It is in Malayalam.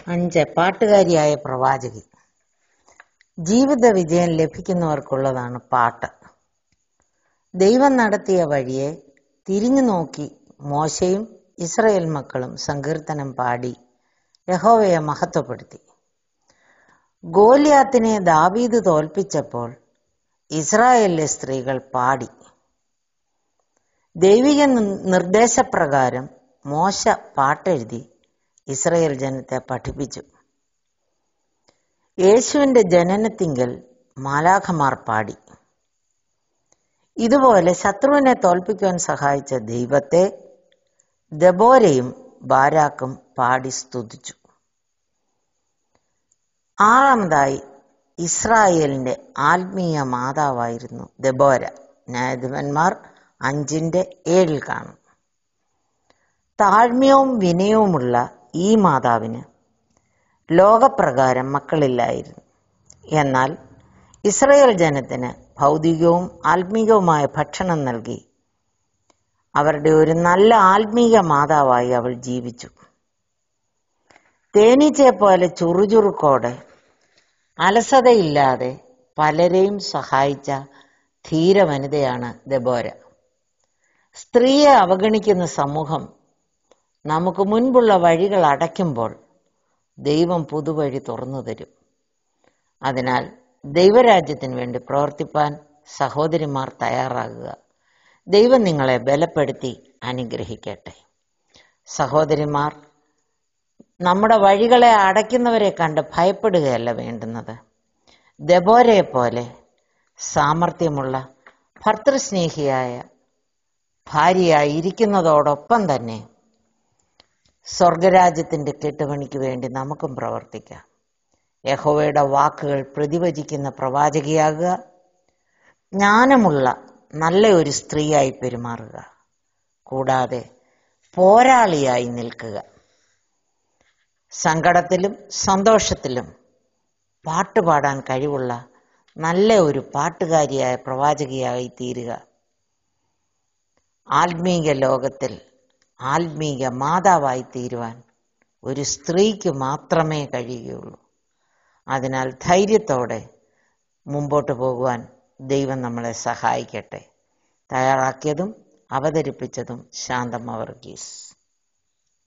അഞ്ച് പാട്ടുകാരിയായ പ്രവാചകി ജീവിത വിജയം ലഭിക്കുന്നവർക്കുള്ളതാണ് പാട്ട് ദൈവം നടത്തിയ വഴിയെ തിരിഞ്ഞു നോക്കി മോശയും ഇസ്രയേൽ മക്കളും സങ്കീർത്തനം പാടി യഹോവയെ മഹത്വപ്പെടുത്തി ഗോലിയാത്തിനെ ദാവീദ് തോൽപ്പിച്ചപ്പോൾ ഇസ്രായേലിലെ സ്ത്രീകൾ പാടി ദൈവിക നിർദ്ദേശപ്രകാരം മോശ പാട്ടെഴുതി ഇസ്രയേൽ ജനത്തെ പഠിപ്പിച്ചു യേശുവിന്റെ ജനനത്തിങ്കൽ മാലാഖമാർ പാടി ഇതുപോലെ ശത്രുവിനെ തോൽപ്പിക്കുവാൻ സഹായിച്ച ദൈവത്തെ ദബോരയും ബാരാക്കും പാടി സ്തുതിച്ചു ആറാമതായി ഇസ്രായേലിന്റെ ആത്മീയ മാതാവായിരുന്നു ദബോര ന്യായാധിപന്മാർ അഞ്ചിന്റെ ഏഴിൽ കാണും താഴ്മയവും വിനയവുമുള്ള ഈ മാതാവിന് ലോകപ്രകാരം മക്കളില്ലായിരുന്നു എന്നാൽ ഇസ്രയേൽ ജനത്തിന് ഭൗതികവും ആത്മീകവുമായ ഭക്ഷണം നൽകി അവരുടെ ഒരു നല്ല ആത്മീക മാതാവായി അവൾ ജീവിച്ചു തേനീച്ചയെ പോലെ ചുറുചുറുക്കോടെ അലസതയില്ലാതെ പലരെയും സഹായിച്ച ധീര വനിതയാണ് ദബോര സ്ത്രീയെ അവഗണിക്കുന്ന സമൂഹം നമുക്ക് മുൻപുള്ള വഴികൾ അടയ്ക്കുമ്പോൾ ദൈവം പുതുവഴി തുറന്നു തരും അതിനാൽ ദൈവരാജ്യത്തിന് വേണ്ടി പ്രവർത്തിപ്പാൻ സഹോദരിമാർ തയ്യാറാകുക ദൈവം നിങ്ങളെ ബലപ്പെടുത്തി അനുഗ്രഹിക്കട്ടെ സഹോദരിമാർ നമ്മുടെ വഴികളെ അടയ്ക്കുന്നവരെ കണ്ട് ഭയപ്പെടുകയല്ല വേണ്ടുന്നത് ദബോരയെ പോലെ സാമർഥ്യമുള്ള ഭർത്തൃസ്നേഹിയായ ഭാര്യയായി ഇരിക്കുന്നതോടൊപ്പം തന്നെ സ്വർഗരാജ്യത്തിന്റെ കെട്ടുപണിക്ക് വേണ്ടി നമുക്കും പ്രവർത്തിക്കാം യഹോവയുടെ വാക്കുകൾ പ്രതിവചിക്കുന്ന പ്രവാചകിയാകുക ജ്ഞാനമുള്ള നല്ല ഒരു സ്ത്രീയായി പെരുമാറുക കൂടാതെ പോരാളിയായി നിൽക്കുക സങ്കടത്തിലും സന്തോഷത്തിലും പാട്ടുപാടാൻ കഴിവുള്ള നല്ല ഒരു പാട്ടുകാരിയായ പ്രവാചകിയായി തീരുക ആത്മീക ലോകത്തിൽ ആത്മീക മാതാവായി തീരുവാൻ ഒരു സ്ത്രീക്ക് മാത്രമേ കഴിയുകയുള്ളൂ അതിനാൽ ധൈര്യത്തോടെ മുമ്പോട്ട് പോകുവാൻ ദൈവം നമ്മളെ സഹായിക്കട്ടെ തയ്യാറാക്കിയതും അവതരിപ്പിച്ചതും ശാന്തം വർഗീസ്